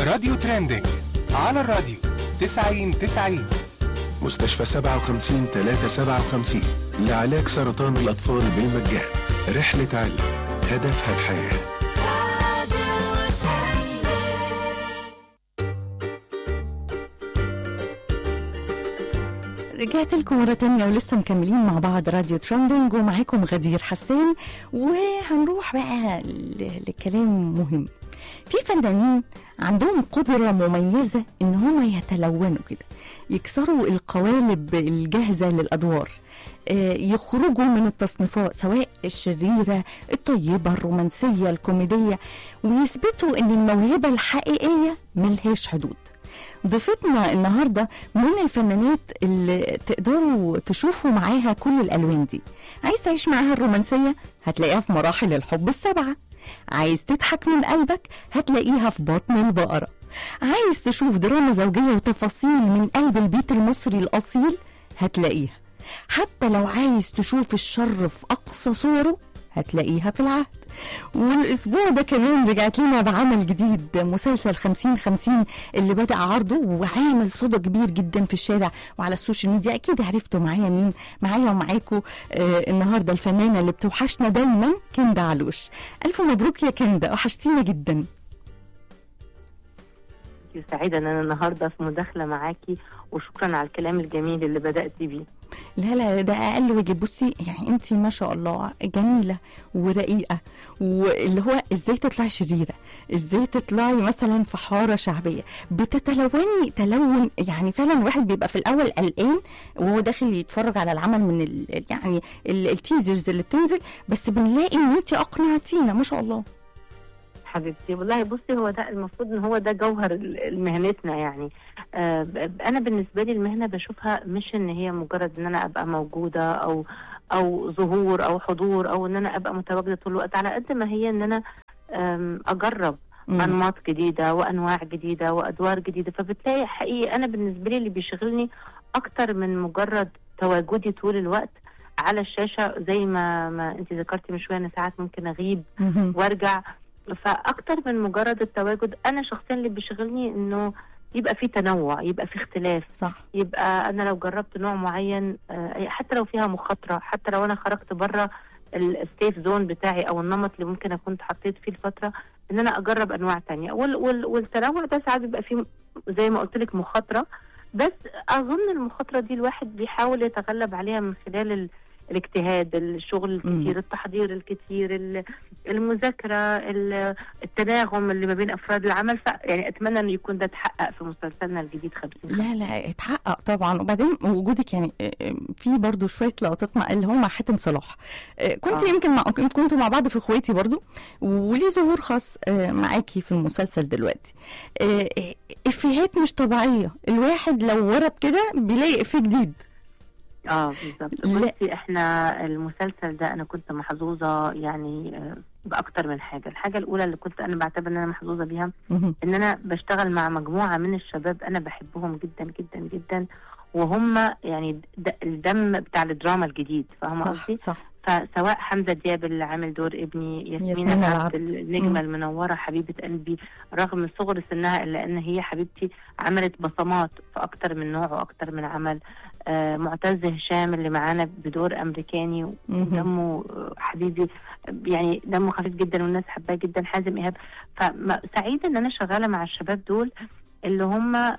راديو ترندنج على الراديو 90 90 مستشفى 57 357 لعلاج سرطان الأطفال بالمجان رحلة علم هدفها الحياه رجعت لكم مرة تانية ولسه مكملين مع بعض راديو ترندنج ومعاكم غدير حسان وهنروح بقى ل- لكلام مهم في فنانين عندهم قدرة مميزة ان هم يتلونوا كده يكسروا القوالب الجاهزة للأدوار آه، يخرجوا من التصنيفات سواء الشريرة الطيبة الرومانسية الكوميدية ويثبتوا ان الموهبة الحقيقية ملهاش حدود ضيفتنا النهارده من الفنانات اللي تقدروا تشوفوا معاها كل الالوان دي عايز تعيش معاها الرومانسيه هتلاقيها في مراحل الحب السبعه عايز تضحك من قلبك هتلاقيها في بطن البقره عايز تشوف دراما زوجيه وتفاصيل من قلب البيت المصري الاصيل هتلاقيها حتى لو عايز تشوف الشر في اقصى صوره هتلاقيها في العهد والاسبوع ده كمان رجعت لنا بعمل جديد مسلسل 50 50 اللي بدأ عرضه وعامل صدى كبير جدا في الشارع وعلى السوشيال ميديا اكيد عرفتوا معايا مين معايا ومعاكم آه النهارده الفنانه اللي بتوحشنا دايما كندا علوش الف مبروك يا كندا وحشتينا جدا سعيدة ان انا النهارده في مداخلة معاكي وشكرا على الكلام الجميل اللي بدأتي بيه لا لا ده اقل واجب بصي يعني انت ما شاء الله جميله ورقيقه واللي هو ازاي تطلعي شريره ازاي تطلعي مثلا في حاره شعبيه بتتلوني تلون يعني فعلا الواحد بيبقى في الاول قلقان وهو داخل يتفرج على العمل من ال يعني ال- التيزرز اللي بتنزل بس بنلاقي ان انت اقنعتينا ما شاء الله حبيبتي والله بصي هو ده المفروض ان هو ده جوهر ال- مهنتنا يعني آه ب- انا بالنسبة لي المهنة بشوفها مش ان هي مجرد ان انا ابقى موجودة او او ظهور او حضور او ان انا ابقى متواجدة طول الوقت على قد ما هي ان انا آم، اجرب مم. انماط جديده وانواع جديده وادوار جديده فبتلاقي حقيقي انا بالنسبه لي اللي بيشغلني اكتر من مجرد تواجدي طول الوقت على الشاشه زي ما ما انت ذكرتي من شويه ان ساعات ممكن اغيب مهم. وارجع فاكتر من مجرد التواجد انا شخصيا اللي بيشغلني انه يبقى في تنوع يبقى في اختلاف صح يبقى انا لو جربت نوع معين آه، حتى لو فيها مخاطره حتى لو انا خرجت بره السيف زون بتاعي او النمط اللي ممكن اكون اتحطيت فيه الفتره ان انا اجرب انواع تانية وال وال والتنوع ده ساعات بيبقى فيه زي ما قلت لك مخاطره بس اظن المخاطره دي الواحد بيحاول يتغلب عليها من خلال ال الاجتهاد الشغل الكتير التحضير الكتير ال- المذاكره ال- التناغم اللي ما بين افراد العمل ف يعني اتمنى انه يكون ده اتحقق في مسلسلنا الجديد 50 لا لا اتحقق طبعا وبعدين وجودك يعني آه، آه، في برضو شويه لقطات مع اللي هو مع حاتم صلاح آه، كنت آه. يمكن مع كنتوا مع بعض في اخواتي برضو وليه ظهور خاص آه، معاكي في المسلسل دلوقتي آه، آه، افيهات مش طبيعيه الواحد لو ورب كده بيلاقي افيه جديد اه بالظبط لا. بصي احنا المسلسل ده انا كنت محظوظه يعني آه، باكتر من حاجه الحاجه الاولى اللي كنت انا بعتبر ان انا محظوظه بيها مهم. ان انا بشتغل مع مجموعه من الشباب انا بحبهم جدا جدا جدا وهم يعني د- الدم بتاع الدراما الجديد فاهمه صح قصدي صح فسواء حمزه دياب اللي عامل دور ابني ياسمين ياسمين العبد. العبد مم. النجمه المنوره حبيبه قلبي رغم صغر سنها الا ان هي حبيبتي عملت بصمات في اكتر من نوع واكتر من عمل آه معتز هشام اللي معانا بدور امريكاني مهم. ودمه آه، حبيبي يعني دمه خفيف جدا والناس حباه جدا حازم ايهاب فسعيده ان انا شغاله مع الشباب دول اللي هم آه،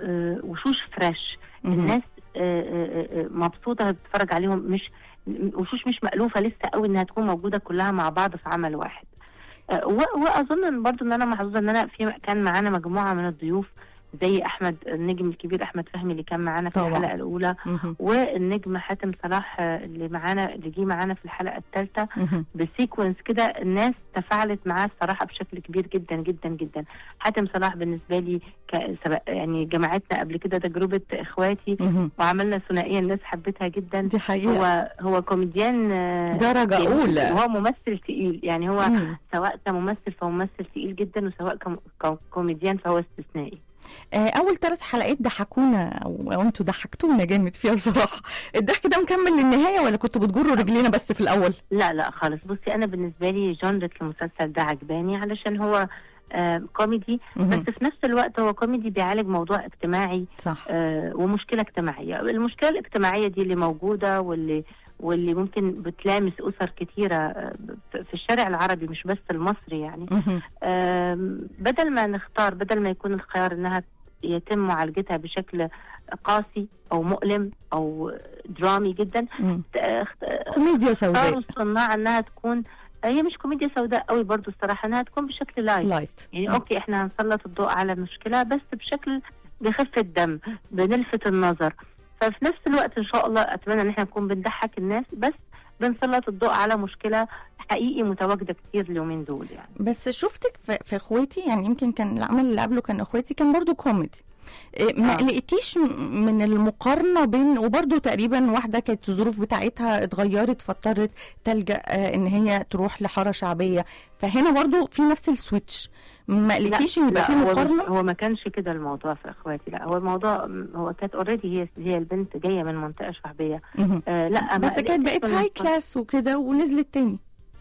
وشوش فريش مهم. الناس آه، آه، آه، مبسوطه بتتفرج عليهم مش وشوش مش مألوفه لسه قوي انها تكون موجوده كلها مع بعض في عمل واحد آه، و- واظن برضو ان انا محظوظه ان انا في كان معانا مجموعه من الضيوف زي احمد النجم الكبير احمد فهمي اللي كان معانا في طبعا. الحلقه الاولى مهم. والنجم حاتم صلاح آه، اللي معانا اللي جه معانا في الحلقه الثالثه مهم. بسيكونس كده الناس تفاعلت معاه الصراحه بشكل كبير جدا جدا جدا حاتم صلاح بالنسبه لي ك- سبق- يعني جمعتنا قبل كده تجربه اخواتي مهم. وعملنا ثنائيه الناس حبتها جدا دي حقيقه هو هو كوميديان آه، درجه يعني اولى هو ممثل تقيل يعني هو مم. سواء كممثل فهو ممثل تقيل جدا وسواء كم- ككوميديان فهو استثنائي آه، اول ثلاث حلقات ضحكونا او أو انتوا ضحكتونا جامد فيها بصراحه الضحك ده مكمل للنهايه ولا كنتوا بتجروا رجلينا بس في الاول لا لا خالص بصي انا بالنسبه لي جانرة المسلسل ده عجباني علشان هو آه كوميدي بس مهم. في نفس الوقت هو كوميدي بيعالج موضوع اجتماعي صح آه ومشكله اجتماعيه المشكله الاجتماعيه دي اللي موجوده واللي واللي ممكن بتلامس اسر كتيره آه، في الشارع العربي مش بس المصري يعني مهم. آم، بدل ما نختار بدل ما يكون الخيار انها يتم معالجتها بشكل قاسي او مؤلم او درامي جدا مم. ت- اخت- كوميديا سوداء اختاروا الصناع انها تكون هي مش كوميديا سوداء قوي برضو الصراحه انها تكون بشكل لايت لايت يعني مم. اوكي احنا هنسلط الضوء على مشكله بس بشكل بخفه دم بنلفت النظر ففي نفس الوقت ان شاء الله اتمنى ان احنا نكون بنضحك الناس بس بنسلط الضوء على مشكله حقيقي متواجده كتير اليومين دول يعني بس شفتك في, في اخواتي يعني يمكن كان العمل اللي قبله كان اخواتي كان برضو كوميدي إيه، ما آه. لقيتيش م- من المقارنه بين وبرضو تقريبا واحده كانت الظروف بتاعتها اتغيرت فاضطرت تلجا آه، ان هي تروح لحاره شعبيه فهنا برضو في نفس السويتش ما لقيتيش ان يبقى في هو مش- مقارنه هو ما كانش كده الموضوع في اخواتي لا هو الموضوع هو كانت اوريدي هي هي البنت جايه من منطقه شعبيه مهم. آه لا ما بس كانت قلقتش بقت من هاي الموضوع. كلاس وكده ونزلت تاني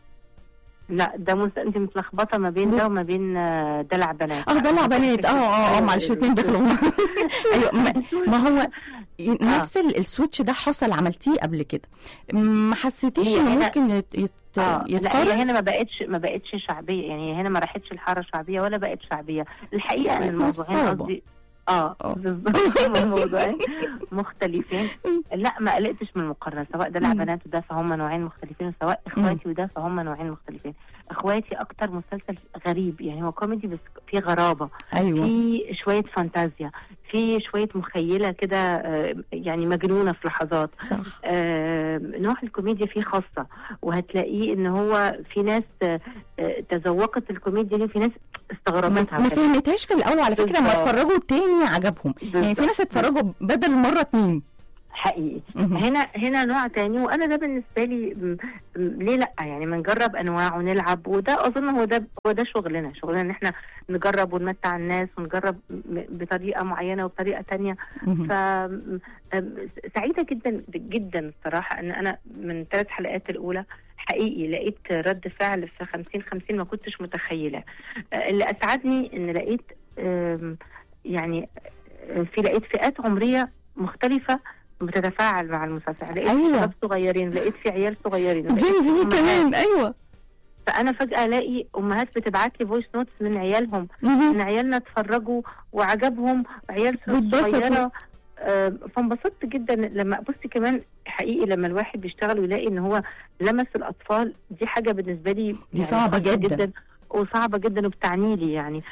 لا ده مس... انت متلخبطه ما بين ده وما بين آه، دلع بنات اه دلع بنات اه اه اه أيوة، معلش الاثنين دخلوا ايوه ما, ما هو نفس ال- السويتش ده حصل عملتيه قبل كده ما حسيتيش هي انه هنا- ممكن يت يت اه لا هي يتقارن هنا ما بقتش ما بقتش شعبيه يعني هي هنا ما راحتش الحاره شعبيه ولا بقت شعبيه الحقيقه ان بقت الموضوعين نصابة. قصدي اه آه. بالظبط هما الموضوعين مختلفين لا ما قلقتش من المقارنه سواء دلع مم. بنات وده فهم نوعين مختلفين سواء اخواتي وده فهم نوعين مختلفين اخواتي اكتر مسلسل غريب يعني هو كوميدي بس فيه غرابه ايوه في شويه فانتازيا في شويه مخيله كده آه، يعني مجنونه في لحظات صح آه، نوع الكوميديا فيه خاصة وهتلاقيه ان هو في ناس آه، آه، تذوقت الكوميديا دي وفي ناس ما, استغربتها ما كده. فهمتهاش في الاول على فكره لما بالظبط. اتفرجوا تاني عجبهم يعني في ناس اتفرجوا بدل مره اتنين حقيقي مهم. هنا هنا نوع تاني وانا ده بالنسبه لي م- م- ليه لا يعني ما نجرب انواع ونلعب وده اظن هو ده هو ده شغلنا شغلنا ان احنا نجرب ونمتع الناس ونجرب م- بطريقه معينه وبطريقه تانية مهم. ف م- أم- سعيده جدا جدا الصراحه ان انا من ثلاث حلقات الاولى حقيقي لقيت رد فعل في 50 50 ما كنتش متخيله آه، اللي اسعدني ان لقيت آم، يعني آه، في لقيت فئات عمريه مختلفه بتتفاعل مع المسلسل لقيت أيوة. شباب صغيرين لقيت في عيال صغيرين لقيت جين في زي أمهات. كمان ايوه فانا فجاه الاقي امهات بتبعت لي فويس نوتس من عيالهم مهم. ان عيالنا اتفرجوا وعجبهم عيال واتبسطوا. صغيره آه، فانبسطت جدا لما بصي كمان حقيقي لما الواحد بيشتغل ويلاقي ان هو لمس الاطفال دي حاجه بالنسبه لي دي صعبة خاصة جدا. وصعبه جدا وبتعني لي يعني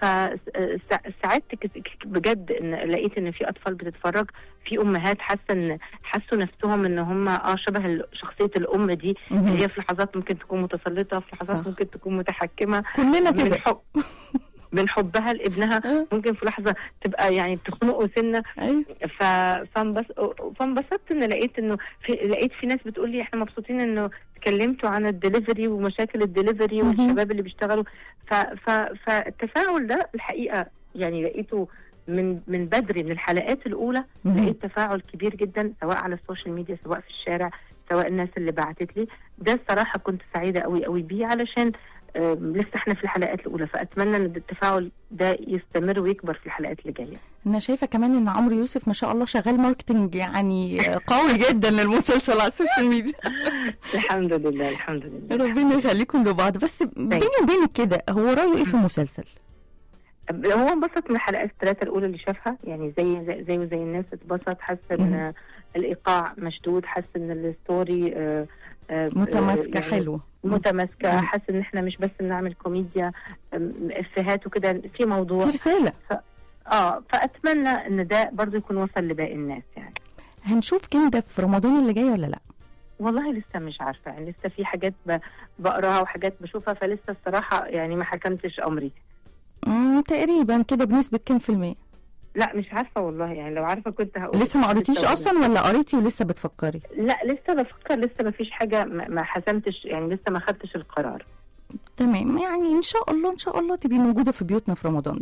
فسعدت بجد ان لقيت ان في اطفال بتتفرج في امهات حاسه ان حسوا نفسهم ان هم اه شبه ال- شخصيه الام دي مهم. اللي هي في لحظات ممكن تكون متسلطه في لحظات صح. ممكن تكون متحكمه كلنا من كده حب من حبها لابنها آه. ممكن في لحظه تبقى يعني تخنقه سنه ايوه ف... فانبس... فانبسطت ان لقيت انه في... لقيت في ناس بتقول لي احنا مبسوطين انه اتكلمتوا عن الدليفري ومشاكل الدليفري مهم. والشباب اللي بيشتغلوا ف... ف... فالتفاعل ده الحقيقه يعني لقيته من من بدري من الحلقات الاولى مهم. لقيت تفاعل كبير جدا سواء على السوشيال ميديا سواء في الشارع سواء الناس اللي بعتت لي ده الصراحه كنت سعيده قوي قوي بيه علشان آم، لسه احنا في الحلقات الاولى فاتمنى ان التفاعل ده يستمر ويكبر في الحلقات اللي جايه انا شايفه كمان ان عمرو يوسف ما شاء الله شغال ماركتنج يعني قوي جدا للمسلسل على السوشيال ميديا الحمد لله الحمد لله ربنا يخليكم لبعض بس بيني وبينك كده هو رايه ايه في المسلسل؟ هو انبسط من الحلقات الثلاثه الاولى اللي شافها يعني زي زي زي, زي الناس اتبسط حس ان الايقاع مشدود حس ان الستوري آه، آه، متماسكه يعني حلوه متماسكه مم. حاسس ان احنا مش بس بنعمل كوميديا أم، افيهات وكده في في موضوع رساله اه فاتمنى ان ده برضو يكون وصل لباقي الناس يعني هنشوف كندا في رمضان اللي جاي ولا لا؟ والله لسه مش عارفه يعني لسه في حاجات ب- بقراها وحاجات بشوفها فلسه الصراحه يعني ما حكمتش امري مم تقريبا كده بنسبه كام في المية؟ لا مش عارفه والله يعني لو عارفه كنت هقول لسه ما قريتيش لسه اصلا ولا قريتي ولسه بتفكري؟ لا لسه بفكر لسه ما فيش حاجه ما ما حسمتش يعني لسه ما خدتش القرار تمام يعني ان شاء الله ان شاء الله تبقي موجوده في بيوتنا في رمضان ده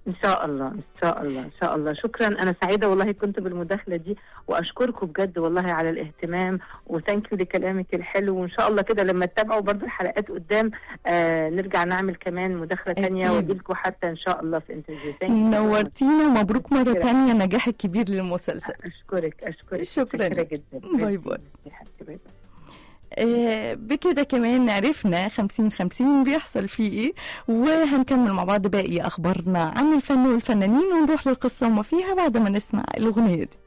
ان شاء الله ان شاء الله ان شاء الله شكرا انا سعيده والله كنت بالمداخله دي واشكركم بجد والله على الاهتمام وثانك يو لكلامك الحلو وان شاء الله كده لما تتابعوا برضو الحلقات قدام آه نرجع نعمل كمان مداخله ثانيه أكيد. واجي لكم حتى ان شاء الله في انترفيو Thank you. نورتينا ومبروك مرة شكرا. تانية نجاح الكبير للمسلسل اشكرك اشكرك شكرا. شكرا جدا باي باي. يا حبيبتي، باي باي آه، بكده كمان عرفنا خمسين خمسين بيحصل فيه ايه وهنكمل مع بعض باقي اخبارنا عن الفن والفنانين ونروح للقصة وما فيها بعد ما نسمع الاغنية دي